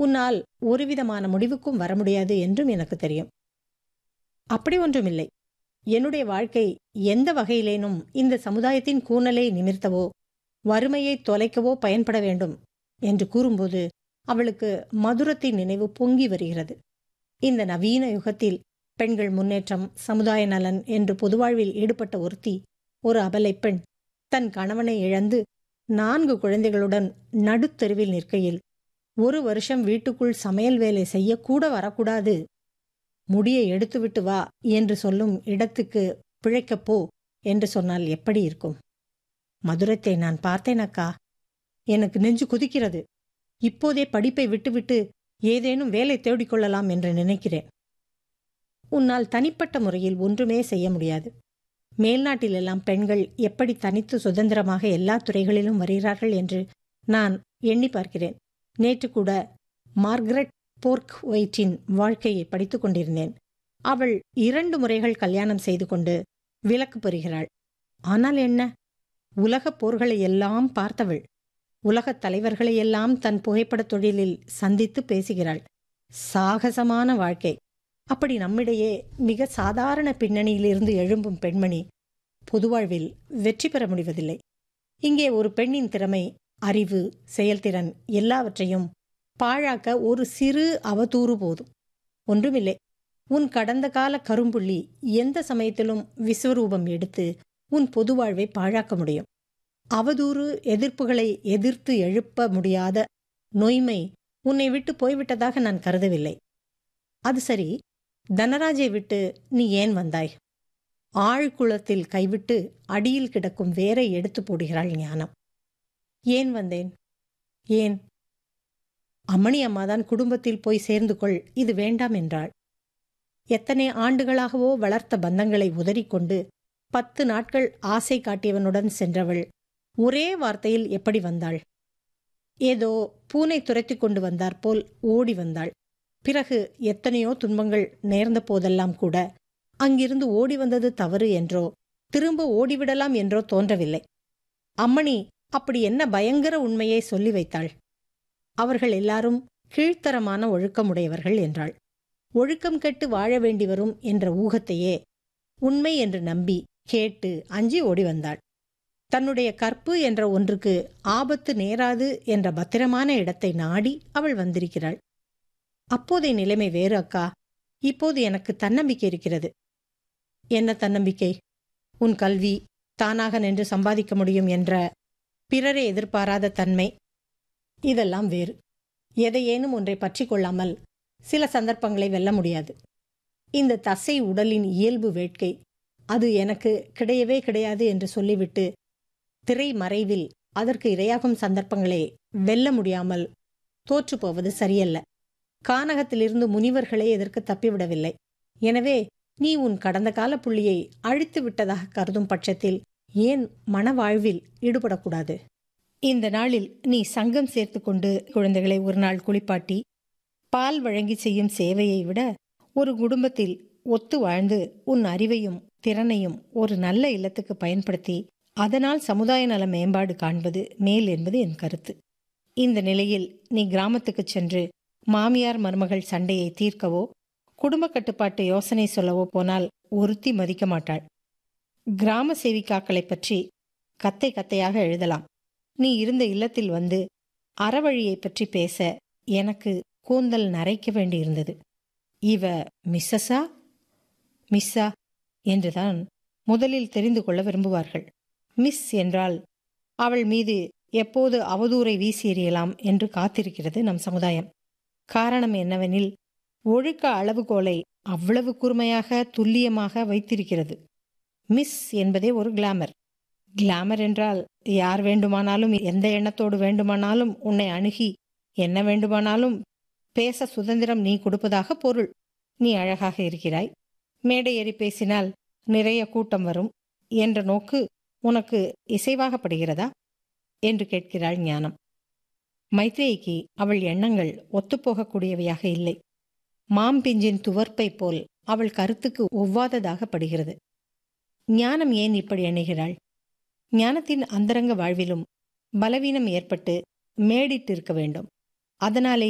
உன்னால் ஒருவிதமான முடிவுக்கும் வர முடியாது என்றும் எனக்கு தெரியும் அப்படி ஒன்றுமில்லை என்னுடைய வாழ்க்கை எந்த வகையிலேனும் இந்த சமுதாயத்தின் கூனலை நிமிர்த்தவோ வறுமையை தொலைக்கவோ பயன்பட வேண்டும் என்று கூறும்போது அவளுக்கு மதுரத்தின் நினைவு பொங்கி வருகிறது இந்த நவீன யுகத்தில் பெண்கள் முன்னேற்றம் சமுதாய நலன் என்று பொதுவாழ்வில் ஈடுபட்ட ஒருத்தி ஒரு அபலை பெண் தன் கணவனை இழந்து நான்கு குழந்தைகளுடன் நடுத்தெருவில் நிற்கையில் ஒரு வருஷம் வீட்டுக்குள் சமையல் வேலை செய்யக்கூட வரக்கூடாது முடியை எடுத்துவிட்டு வா என்று சொல்லும் இடத்துக்கு பிழைக்கப் போ என்று சொன்னால் எப்படி இருக்கும் மதுரத்தை நான் பார்த்தேன் அக்கா எனக்கு நெஞ்சு குதிக்கிறது இப்போதே படிப்பை விட்டுவிட்டு ஏதேனும் வேலை தேடிக்கொள்ளலாம் என்று நினைக்கிறேன் உன்னால் தனிப்பட்ட முறையில் ஒன்றுமே செய்ய முடியாது மேல்நாட்டிலெல்லாம் பெண்கள் எப்படி தனித்து சுதந்திரமாக எல்லா துறைகளிலும் வருகிறார்கள் என்று நான் எண்ணி பார்க்கிறேன் நேற்று கூட மார்கரெட் போர்க் ஒயிட்டின் வாழ்க்கையை படித்துக் கொண்டிருந்தேன் அவள் இரண்டு முறைகள் கல்யாணம் செய்து கொண்டு விலக்கு பெறுகிறாள் ஆனால் என்ன உலகப் போர்களை எல்லாம் பார்த்தவள் உலகத் தலைவர்களையெல்லாம் தன் புகைப்படத் தொழிலில் சந்தித்து பேசுகிறாள் சாகசமான வாழ்க்கை அப்படி நம்மிடையே மிக சாதாரண பின்னணியிலிருந்து எழும்பும் பெண்மணி பொதுவாழ்வில் வெற்றி பெற முடிவதில்லை இங்கே ஒரு பெண்ணின் திறமை அறிவு செயல்திறன் எல்லாவற்றையும் பாழாக்க ஒரு சிறு அவதூறு போதும் ஒன்றுமில்லை உன் கடந்த கால கரும்புள்ளி எந்த சமயத்திலும் விஸ்வரூபம் எடுத்து உன் பொது வாழ்வை பாழாக்க முடியும் அவதூறு எதிர்ப்புகளை எதிர்த்து எழுப்ப முடியாத நொய்மை உன்னை விட்டு போய்விட்டதாக நான் கருதவில்லை அது சரி தனராஜை விட்டு நீ ஏன் வந்தாய் ஆழ்குளத்தில் கைவிட்டு அடியில் கிடக்கும் வேரை எடுத்து போடுகிறாள் ஞானம் ஏன் வந்தேன் ஏன் அம்மணி அம்மாதான் குடும்பத்தில் போய் சேர்ந்து கொள் இது வேண்டாம் என்றாள் எத்தனை ஆண்டுகளாகவோ வளர்த்த பந்தங்களை உதறிக்கொண்டு பத்து நாட்கள் ஆசை காட்டியவனுடன் சென்றவள் ஒரே வார்த்தையில் எப்படி வந்தாள் ஏதோ பூனை துரத்தி கொண்டு வந்தாற்போல் ஓடி வந்தாள் பிறகு எத்தனையோ துன்பங்கள் நேர்ந்த போதெல்லாம் கூட அங்கிருந்து ஓடி வந்தது தவறு என்றோ திரும்ப ஓடிவிடலாம் என்றோ தோன்றவில்லை அம்மணி அப்படி என்ன பயங்கர உண்மையை சொல்லி வைத்தாள் அவர்கள் எல்லாரும் கீழ்த்தரமான ஒழுக்கமுடையவர்கள் என்றாள் ஒழுக்கம் கெட்டு வாழ வேண்டி வரும் என்ற ஊகத்தையே உண்மை என்று நம்பி கேட்டு அஞ்சி ஓடி வந்தாள் தன்னுடைய கற்பு என்ற ஒன்றுக்கு ஆபத்து நேராது என்ற பத்திரமான இடத்தை நாடி அவள் வந்திருக்கிறாள் அப்போதைய நிலைமை வேறு அக்கா இப்போது எனக்கு தன்னம்பிக்கை இருக்கிறது என்ன தன்னம்பிக்கை உன் கல்வி தானாக நின்று சம்பாதிக்க முடியும் என்ற பிறரை எதிர்பாராத தன்மை இதெல்லாம் வேறு எதையேனும் ஒன்றை பற்றி கொள்ளாமல் சில சந்தர்ப்பங்களை வெல்ல முடியாது இந்த தசை உடலின் இயல்பு வேட்கை அது எனக்கு கிடையவே கிடையாது என்று சொல்லிவிட்டு திரை மறைவில் அதற்கு இரையாகும் சந்தர்ப்பங்களை வெல்ல முடியாமல் தோற்று போவது சரியல்ல கானகத்திலிருந்து முனிவர்களே எதற்கு தப்பிவிடவில்லை எனவே நீ உன் கடந்த கால புள்ளியை அழித்து விட்டதாக கருதும் பட்சத்தில் ஏன் மனவாழ்வில் ஈடுபடக்கூடாது இந்த நாளில் நீ சங்கம் சேர்த்து கொண்டு குழந்தைகளை ஒரு நாள் குளிப்பாட்டி பால் வழங்கி செய்யும் சேவையை விட ஒரு குடும்பத்தில் ஒத்து வாழ்ந்து உன் அறிவையும் திறனையும் ஒரு நல்ல இல்லத்துக்கு பயன்படுத்தி அதனால் சமுதாய நல மேம்பாடு காண்பது மேல் என்பது என் கருத்து இந்த நிலையில் நீ கிராமத்துக்கு சென்று மாமியார் மருமகள் சண்டையை தீர்க்கவோ குடும்ப கட்டுப்பாட்டு யோசனை சொல்லவோ போனால் ஒருத்தி மதிக்க மாட்டாள் கிராம சேவிக்காக்களை பற்றி கத்தை கத்தையாக எழுதலாம் நீ இருந்த இல்லத்தில் வந்து அறவழியை பற்றி பேச எனக்கு கூந்தல் நரைக்க வேண்டியிருந்தது இவ மிஸ்ஸஸா மிஸ்ஸா என்றுதான் முதலில் தெரிந்து கொள்ள விரும்புவார்கள் மிஸ் என்றால் அவள் மீது எப்போது அவதூறை வீசி எறியலாம் என்று காத்திருக்கிறது நம் சமுதாயம் காரணம் என்னவெனில் ஒழுக்க அளவுகோலை அவ்வளவு கூர்மையாக துல்லியமாக வைத்திருக்கிறது மிஸ் என்பதே ஒரு கிளாமர் கிளாமர் என்றால் யார் வேண்டுமானாலும் எந்த எண்ணத்தோடு வேண்டுமானாலும் உன்னை அணுகி என்ன வேண்டுமானாலும் பேச சுதந்திரம் நீ கொடுப்பதாக பொருள் நீ அழகாக இருக்கிறாய் மேடை ஏறி பேசினால் நிறைய கூட்டம் வரும் என்ற நோக்கு உனக்கு இசைவாகப்படுகிறதா என்று கேட்கிறாள் ஞானம் மைத்ரேயிக்கு அவள் எண்ணங்கள் ஒத்துப்போகக்கூடியவையாக இல்லை மாம்பிஞ்சின் துவர்ப்பை போல் அவள் கருத்துக்கு ஒவ்வாததாக படுகிறது ஞானம் ஏன் இப்படி எண்ணுகிறாள் ஞானத்தின் அந்தரங்க வாழ்விலும் பலவீனம் ஏற்பட்டு மேடிட்டிருக்க வேண்டும் அதனாலே